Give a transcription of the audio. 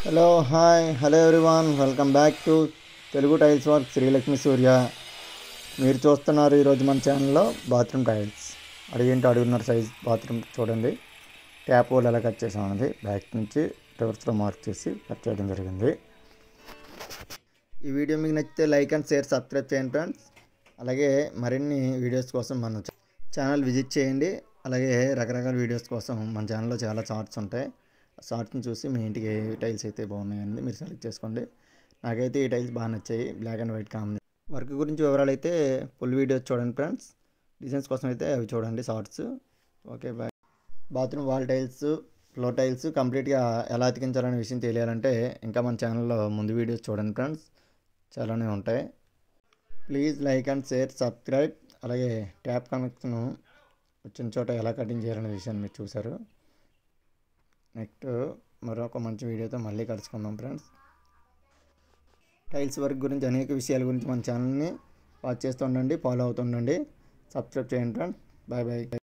hello hi hello everyone welcome back to Telugu tiles work Srilakshmi Surya మీరు చూస్తున్నారు ఈరోజు మన ఛానల్లో బాత్రూమ్ టైల్స్ అడిగేంటి అడుగున్నర సైజ్ బాత్రూమ్ చూడండి ట్యాప్ హోల్ ఎలా కట్ చేసాం అనేది బ్యాక్ నుంచి రివర్స్లో మార్క్ చేసి కట్ చేయడం జరిగింది ఈ వీడియో మీకు నచ్చితే లైక్ అండ్ షేర్ సబ్స్క్రైబ్ చేయండి ఫ్రెండ్స్ అలాగే మరిన్ని వీడియోస్ కోసం మన ఛానల్ విజిట్ చేయండి అలాగే రకరకాల వీడియోస్ కోసం మన ఛానల్లో చాలా షార్ట్స్ ఉంటాయి ఆ షార్ట్స్ని చూసి మీ ఇంటికి ఏ టైల్స్ అయితే బాగున్నాయని మీరు సెలెక్ట్ చేసుకోండి నాకైతే ఈ టైల్స్ బాగా నచ్చాయి black and white combination work గురించి వివరాలు అయితే ఫుల్ వీడియోస్ చూడండి ఫ్రెండ్స్ డిజైన్స్ కోసం అయితే అవి చూడండి shorts okay bye bathroom wall tiles floor tiles కంప్లీట్గా ఎలా అతికించాలనే విషయం తెలియాలంటే ఇంకా మన ఛానల్లో ముందు వీడియోస్ చూడండి ఫ్రెండ్స్ చాలానే ఉంటాయి please like and share subscribe అలాగే ట్యాప్ కనెక్షన్ వచ్చిన చోట ఎలా కటింగ్ చేయాలనే విషయాన్ని మీరు చూశారు నెక్స్ట్ మరొక మంచి వీడియోతో మళ్ళీ కలుసుకుందాం ఫ్రెండ్స్ టైల్స్ వర్క్ గురించి అనేక విషయాల గురించి మన ఛానల్ని వాచ్ చేస్తూ ఉండండి ఫాలో అవుతుండండి సబ్స్క్రైబ్ చేయండి ఫ్రెండ్స్ బాయ్ బాయ్